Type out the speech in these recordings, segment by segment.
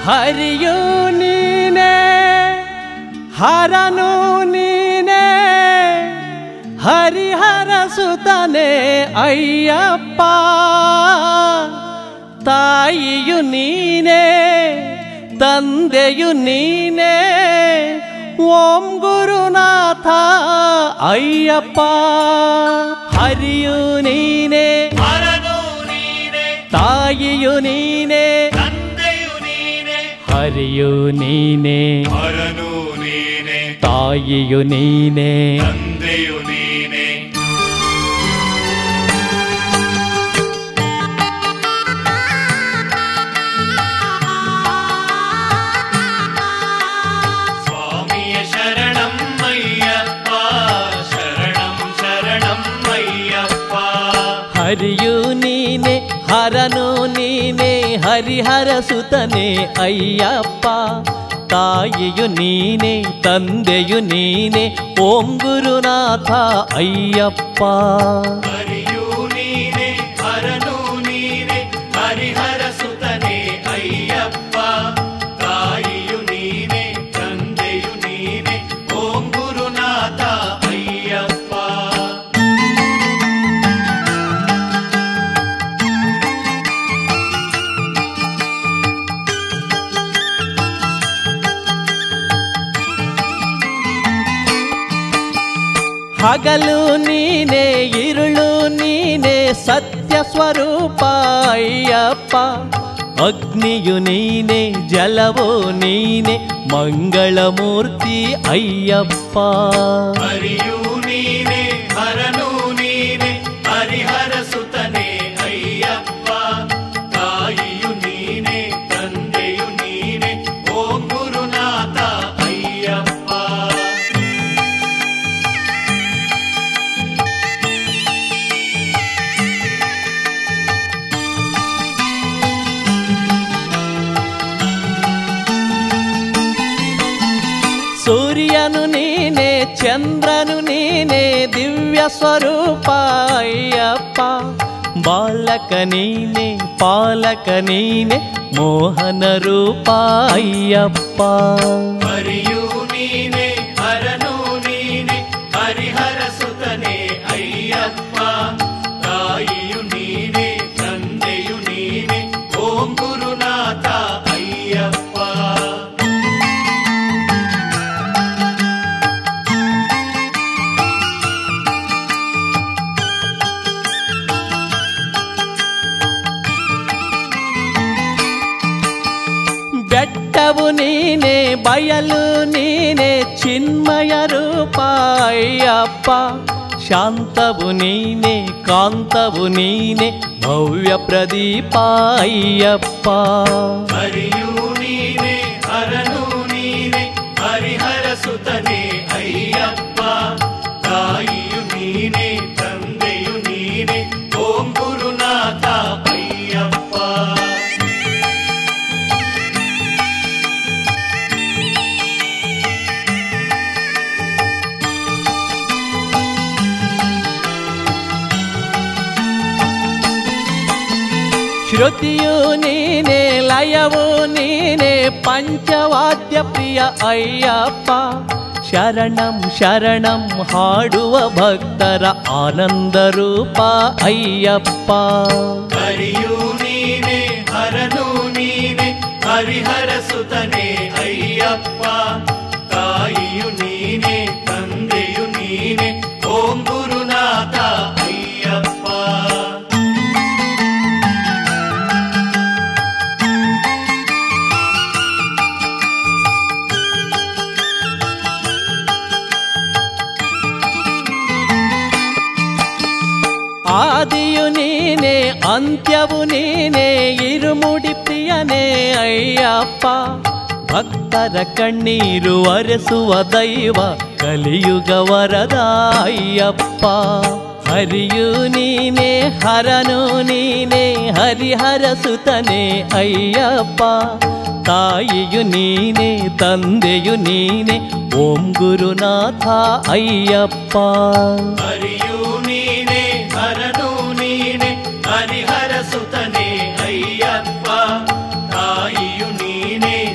ಹರಿಯು ನೀನೆ ಹರನು ನೀನೆ ಹರಿಹರ ಸುತನೆ ಅಯ್ಯಪ್ಪ ತಾಯಿಯು ನೀನೆ ತಂದೆಯು ನೀನೆ ಓಂ ಗುರುನಾಥ ಅಯ್ಯಪ್ಪ ಹರಿಯು ನೀನೆ ಹರನು ನೀನೆ ತಾಯಿಯು ನೀನೆ ತಂದೆಯು ನೀನೆ ಹರಿಯು ನೀನೆ ಹರನು ನೀನೆ ತಾಯಿಯು ನೀನೆ ತಂದೆಯು ನೀನೆ ಸ್ವಾಮಿಯ ಶರಣಂ ಅಯ್ಯಪ್ಪ ಶರಣಂ ಶರಣಂ ಅಯ್ಯಪ್ಪ ಹರಿಯು ನೀನೆ ಹರನು ನೀನೆ ಹರಿಹರ ಸುತನೆ ಅಯ್ಯಪ್ಪ ತಾಯಿಯು ನೀನೆ ತಂದೆಯು ನೀನೆ ಓಂ ಗುರುನಾಥ ಅಯ್ಯಪ್ಪ ಹರಿಯು ನೀನೆ ಹರನು ನೀನೆ ಹರಿಹರ ಸುತನೆ ಅಯ್ಯಪ್ಪ ತಾಯಿಯು ನೀನೆ ತಂದೆಯು ನೀನೆ ಓಂ ಗುರುನಾಥ ಅಯ್ಯಪ್ಪ ಹಗಲು ನೀನೆ ಇರುಳು ನೀನೆ ಸತ್ಯ ಸ್ವರೂಪ ಅಯ್ಯಪ್ಪ ಅಗ್ನಿಯು ನೀನೆ ಜಲವೋ ನೀನೆ ಮಂಗಳಮೂರ್ತಿ ಅಯ್ಯಪ್ಪ ಹರಿಯು ನೀನೆ ಹರನು ನೀನೆ ಹರಿಹರ ಸುತನೆ ಅಯ್ಯಪ್ಪ ತಾಯಿಯು ನೀನೆ ತಂದೆಯು ನೀನೆ ಓಂ ಗುರುನಾಥ ಅಯ್ಯಪ್ಪ ಸೂರ್ಯನು ನೀನೆ ಚಂದ್ರನು ನೀನೆ ದಿವ್ಯ ಸ್ವರೂಪ ಅಯ್ಯಪ್ಪ ಬಾಲಕ ನೀನೆ ಪಾಲಕ ನೀನೆ ಮೋಹನ ರೂಪ ಅಯ್ಯಪ್ಪ ಹರಿಯು ನೀನೆ ಹರನು ನೀನೆ ಹರಿಹರ ಸುತನೆ ಅಯ್ಯಪ್ಪ ತಾಯಿಯು ನೀನೆ ತಂದೆಯು ನೀನೆ ಓಂ ಗುರುನಾಥ ಅಯ್ಯಪ್ಪ ಬೆಟ್ಟವು ನೀನೆ ಬಯಲು ನೀನೆ ಚಿನ್ಮಯ ರೂಪ ಅಯ್ಯಪ್ಪ ಶಾಂತವು ನೀನೆ ಕಾಂತವು ನೀನೆ ಭವ್ಯ ಪ್ರದೀಪ ಅಯ್ಯಪ್ಪ ಹರಿಯು ನೀನೆ ಹರನು ನೀನೆ ಹರಿಹರ ಸುತನೆ ಅಯ್ಯಪ್ಪ ತಾಯಿಯು ನೀನೆ ತಂದೆಯು ನೀನೆ ಓಂ ಗುರುನಾಥ ಅಯ್ಯಪ್ಪ ಶ್ರುತಿಯು ನೀನೆ ಲಯವು ನೀನೆ ಪಂಚವಾದ್ಯ ಪ್ರಿಯ ಅಯ್ಯಪ್ಪ ಶರಣಂ ಶರಣಂ ಹಾಡುವ ಭಕ್ತರ ಆನಂದ ರೂಪ ಅಯ್ಯಪ್ಪ ಹರಿಯು ನೀನೆ ಹರನು ನೀನೆ ಹರಿಹರ ಸುತನೆ ಅಯ್ಯಪ್ಪ ತಾಯಿಯು ನೀನೆ ತಂದೆಯು ನೀನೆ ಓಂ ಗುರುನಾಥ ಅಯ್ಯಪ್ಪ ಆದಿಯು ನೀನೆ ಅಂತ್ಯವು ನೀನೆ ಇರುಮುಡಿ ಪ್ರಿಯನೇ ಅಯ್ಯಪ್ಪ ಭಕ್ತರ ಕಣ್ಣೀರು ಒರೆಸುವ ದೈವ ಕಲಿಯುಗ ವರದ ಅಯ್ಯಪ್ಪ ಹರಿಯು ನೀನೆ ಹರನು ನೀನೆ ಹರಿಹರ ಸುತನೆ ಅಯ್ಯಪ್ಪ ತಾಯಿಯು ನೀನೆ ತಂದೆಯು ನೀನೆ ಓಂ ಗುರುನಾಥ ಅಯ್ಯಪ್ಪ ಹರಿಯು ನೀನೆ ಹರನು ನೀನೆ ಹರಿಹರ ಸುತನೆ ಅಯ್ಯಪ್ಪ ತಾಯಿಯು ನೀನೆ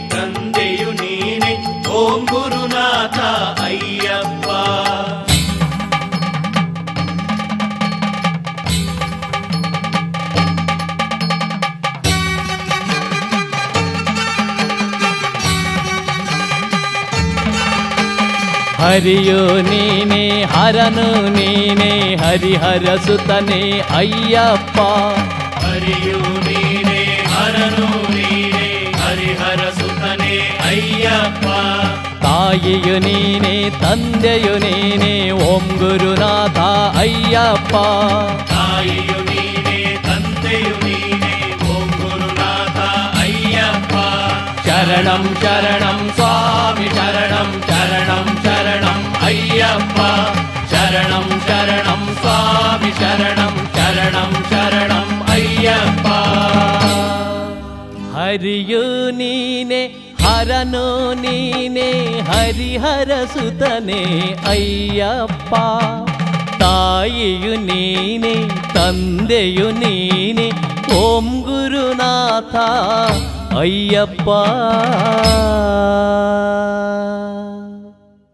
ಹರಿಯು ನೀನೆ ಹರನು ನೀನೆ ಹರಿಹರ ಸುತನೆ ಅಯ್ಯಪ್ಪ ಹರಿಯು ನೀನೆ ಹರನು ನೀನೆ ಹರಿಹರ ಸುತನೆ ಅಯ್ಯಪ್ಪ ತಾಯಿಯು ನೀನೆ ತಂದೆಯು ನೀನೆ ಓಂ ಗುರುನಾಥ ಅಯ್ಯಪ್ಪ ತಾಯಿಯು ನೀನೆ ತಂದೆಯು ನೀನೆ ಓಂ ಗುರುನಾಥ ಅಯ್ಯಪ್ಪ ಶರಣಂ ಶರಣಂ ಸ್ವಾಮಿ ಶರಣಂ ಶರಣಂ ಶರಣಂ ಅಯ್ಯಪ್ಪ ಶರಣಂ ಶರಣಂ ಸ್ವಾಮಿ ಶರಣಂ ಶರಣಂ ಶರಣಂ ಅಯ್ಯಪ್ಪ ಹರಿಯು ನೀನೆ ಹರನು ನೀನೆ ಹರಿಹರ ಸುತನೆ ಅಯ್ಯಪ್ಪ ತಾಯಿಯು ನೀನೆ ತಂದೆಯು ನೀನೆ ಓಂ ಗುರುನಾಥ ಅಯ್ಯಪ್ಪ